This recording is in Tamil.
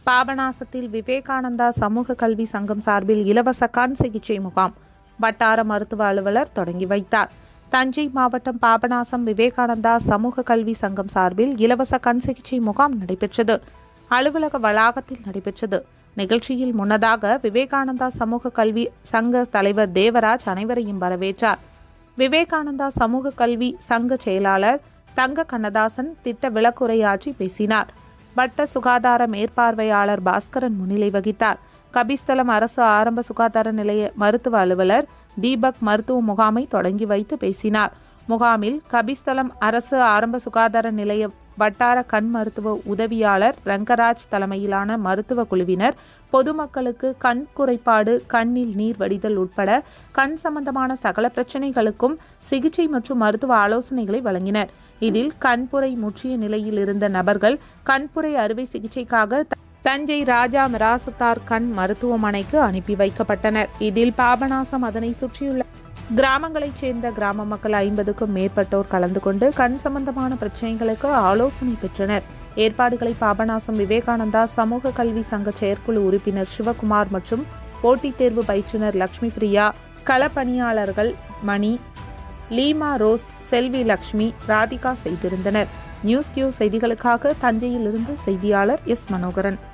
பாபநாசத்தில் விவேகானந்தா சமூக கல்வி சங்கம் சார்பில் இலவச கண் சிகிச்சை முகாம் வட்டார மருத்துவ அலுவலர் தொடங்கி வைத்தார் தஞ்சை மாவட்டம் பாபநாசம் விவேகானந்தா சமூக கல்வி சங்கம் சார்பில் இலவச கண் சிகிச்சை முகாம் நடைபெற்றது அலுவலக வளாகத்தில் நடைபெற்றது நிகழ்ச்சியில் முன்னதாக விவேகானந்தா சமூக கல்வி சங்க தலைவர் தேவராஜ் அனைவரையும் வரவேற்றார் விவேகானந்தா சமூக கல்வி சங்க செயலாளர் தங்க கண்ணதாசன் திட்ட விளக்குரையாற்றி பேசினார் வட்ட சுகாதார மேற்பார்வையாளர் பாஸ்கரன் முன்னிலை வகித்தார் கபிஸ்தலம் அரசு ஆரம்ப சுகாதார நிலைய மருத்துவ அலுவலர் தீபக் மருத்துவ முகாமை தொடங்கி வைத்து பேசினார் முகாமில் கபிஸ்தலம் அரசு ஆரம்ப சுகாதார நிலைய வட்டார கண் மருத்துவ உதவியாளர் ரங்கராஜ் தலைமையிலான மருத்துவ குழுவினர் பொதுமக்களுக்கு கண் குறைபாடு கண்ணில் நீர் வடிதல் உட்பட கண் சம்பந்தமான சகல பிரச்சனைகளுக்கும் சிகிச்சை மற்றும் மருத்துவ ஆலோசனைகளை வழங்கினர் இதில் கண்புரை முற்றிய நிலையில் இருந்த நபர்கள் கண்புரை அறுவை சிகிச்சைக்காக த- தஞ்சை ராஜா மிராசத்தார் கண் மருத்துவமனைக்கு அனுப்பி வைக்கப்பட்டனர் இதில் பாபநாசம் அதனை சுற்றியுள்ள கிராமங்களைச் சேர்ந்த கிராம மக்கள் ஐம்பதுக்கும் மேற்பட்டோர் கலந்து கொண்டு கண் சம்பந்தமான பிரச்சனைகளுக்கு ஆலோசனை பெற்றனர் ஏற்பாடுகளை பாபநாசம் விவேகானந்தா சமூக கல்வி சங்க செயற்குழு உறுப்பினர் சிவகுமார் மற்றும் போட்டித் தேர்வு பயிற்றுனர் லட்சுமி பிரியா களப்பணியாளர்கள் மணி லீமா ரோஸ் செல்வி லக்ஷ்மி ராதிகா செய்திருந்தனர் நியூஸ் கியூ செய்திகளுக்காக தஞ்சையிலிருந்து செய்தியாளர் எஸ் மனோகரன்